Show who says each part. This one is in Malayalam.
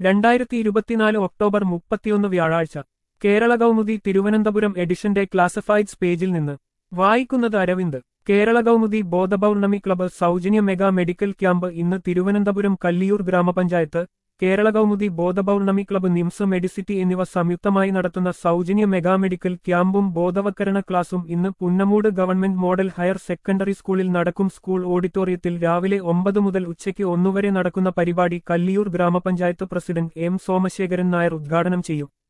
Speaker 1: രണ്ടായിരത്തി ഇരുപത്തിനാല് ഒക്ടോബർ മുപ്പത്തിയൊന്ന് വ്യാഴാഴ്ച കേരള കൗമുദി തിരുവനന്തപുരം എഡിഷന്റെ ക്ലാസിഫൈഡ്സ് പേജിൽ നിന്ന് വായിക്കുന്നത് അരവിന്ദ് കേരള കൗമുദി ബോധപൗർണമി ക്ലബ്ബ് സൗജന്യ മെഗാ മെഡിക്കൽ ക്യാമ്പ് ഇന്ന് തിരുവനന്തപുരം കല്ലിയൂർ ഗ്രാമപഞ്ചായത്ത് Kerala Kaumudi Bodhapournami club NIMS medicity എന്നിവ സംയുക്തമായി നടത്തുന്ന സൗജന്യ മെഗാ മെഡിക്കൽ ക്യാമ്പും ബോധവൽക്കരണ ക്ലാസും ഇന്ന് Punnamoodu government model higher secondary സ്കൂളിൽ നടക്കും സ്കൂൾ ഓഡിറ്റോറിയത്തിൽ രാവിലെ ഒമ്പത് മുതൽ ഉച്ചയ്ക്ക് ഒന്നുവരെ നടക്കുന്ന പരിപാടി കല്ലിയൂർ ഗ്രാമപഞ്ചായത്ത് പ്രസിഡന്റ് എം സോമശേഖരൻ നായർ ഉദ്ഘാടനം ചെയ്യും